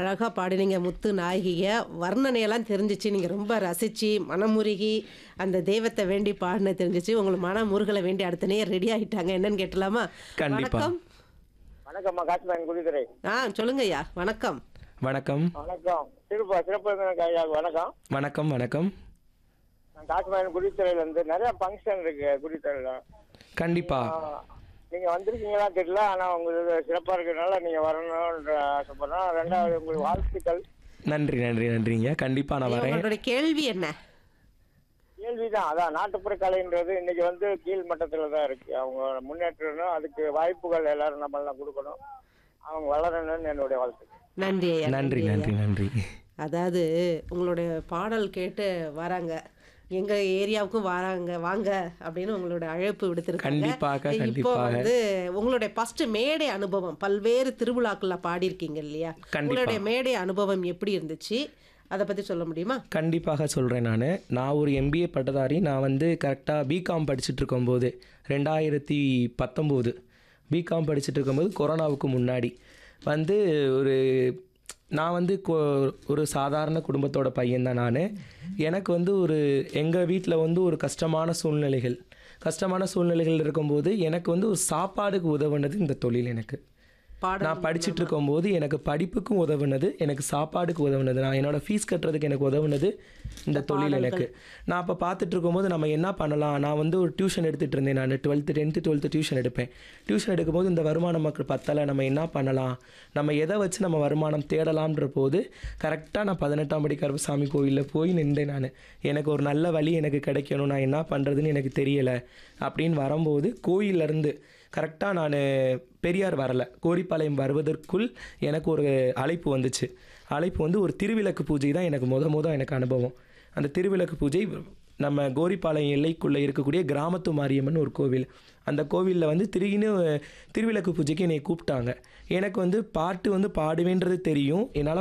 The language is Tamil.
அழகாக பாடினீங்க முத்து நாயகிய வர்ணனையெல்லாம் தெரிஞ்சிச்சு நீங்கள் ரொம்ப ரசித்து மனமுருகி அந்த தெய்வத்தை வேண்டி பாடின தெரிஞ்சிச்சு உங்களுக்கு மன முருகலை வேண்டி அடுத்த நேரம் ரெடி ஆகிட்டாங்க என்னன்னு கேட்டலாமா கண்டிப்பா. வணக்கம் வணக்கம்மா காசிமாயன் குடித்துறை ஆ சொல்லுங்க ஐயா வணக்கம் வணக்கம் வணக்கம் சிறப்பு சிறப்பு ஐயா வணக்கம் வணக்கம் வணக்கம் நான் காசிமாயன் குடித்துறையில இருந்து நிறைய ஃபங்க்ஷன் இருக்கு குடித்துறையில கண்டிப்பா நீங்க வந்திருக்கீங்களா தெரியல ஆனா உங்களுக்கு சிறப்பா இருக்கிறதுனால நீங்க வரணும்ன்ற ஆசைப்படுறோம் ரெண்டாவது உங்களுக்கு வாழ்த்துக்கள் நன்றி நன்றி நன்றிங்க கண்டிப்பா நான் வரேன் உங்களுடைய கேள்வி என்ன கேள்விதான் அதான் நாட்டுப்புற கலைன்றது இன்னைக்கு வந்து கீழ் மட்டத்துல தான் இருக்கு அவங்க முன்னேற்றணும் அதுக்கு வாய்ப்புகள் எல்லாரும் நம்ம எல்லாம் கொடுக்கணும் அவங்க வளரணும்னு என்னுடைய வாழ்த்து நன்றி ஐயா நன்றி ஐயா. நன்றி நன்றி அதாவது உங்களுடைய பாடல் கேட்டு வராங்க எங்க ஏரியாவுக்கும் வராங்க வாங்க அப்படின்னு உங்களோட அழைப்பு விடுத்திருக்காங்க கண்டிப்பாக, இப்போ கண்டிப்பாக. வந்து உங்களுடைய ஃபர்ஸ்ட் மேடை அனுபவம் பல்வேறு திருவிழாக்கள்ல பாடியிருக்கீங்க இல்லையா கண்டிப்பா. உங்களுடைய மேடை அனுபவம் எப்படி இருந்துச்சு அதை பத்தி சொல்ல முடியுமா கண்டிப்பாக சொல்கிறேன் நான் நான் ஒரு எம்பிஏ பட்டதாரி நான் வந்து கரெக்டாக பிகாம் படிச்சுட்டு இருக்கும்போது ரெண்டாயிரத்தி பத்தொம்போது பிகாம் படிச்சுட்டு இருக்கும்போது கொரோனாவுக்கு முன்னாடி வந்து ஒரு நான் வந்து கொ- ஒரு சாதாரண குடும்பத்தோட பையன்தான் நான் எனக்கு வந்து ஒரு எங்கள் வீட்டில் வந்து ஒரு கஷ்டமான சூழ்நிலைகள் கஷ்டமான சூழ்நிலைகள் இருக்கும்போது எனக்கு வந்து ஒரு சாப்பாடுக்கு உதவுனது இந்த தொழில் எனக்கு பாடல் நான் படிச்சுட்டு இருக்கும்போது எனக்கு படிப்புக்கும் உதவுனது எனக்கு சாப்பாடுக்கு உதவுனது நான் என்னோட ஃபீஸ் கட்டுறதுக்கு எனக்கு உதவுனது இந்த தொழில் எனக்கு நான் அப்போ பார்த்துட்டு இருக்கும்போது நம்ம என்ன பண்ணலாம் நான் வந்து ஒரு டியூஷன் எடுத்துகிட்டு இருந்தேன் நான் டுவெல்த்து டென்த்து டுவெல்த்து டியூஷன் எடுப்பேன் டியூஷன் எடுக்கும்போது இந்த வருமானம் நமக்கு பத்தலை நம்ம என்ன பண்ணலாம் நம்ம எதை வச்சு நம்ம வருமானம் தேடலாம்ன்ற போது கரெக்டாக நான் பதினெட்டாம் படி கருப்பசாமி கோயிலில் போய் நின்றேன் நான் எனக்கு ஒரு நல்ல வழி எனக்கு கிடைக்கணும் நான் என்ன பண்ணுறதுன்னு எனக்கு தெரியலை அப்படின்னு வரும்போது கோயிலேருந்து கரெக்டாக நான் பெரியார் வரல கோரிப்பாளையம் வருவதற்குள் எனக்கு ஒரு அழைப்பு வந்துச்சு அழைப்பு வந்து ஒரு திருவிளக்கு பூஜை தான் எனக்கு முத முத எனக்கு அனுபவம் அந்த திருவிளக்கு பூஜை நம்ம கோரிப்பாளையம் எல்லைக்குள்ளே இருக்கக்கூடிய கிராமத்து மாரியம்மன் ஒரு கோவில் அந்த கோவிலில் வந்து திடீர்னு திருவிளக்கு பூஜைக்கு என்னை கூப்பிட்டாங்க எனக்கு வந்து பாட்டு வந்து பாடுவேன்றது தெரியும் என்னால்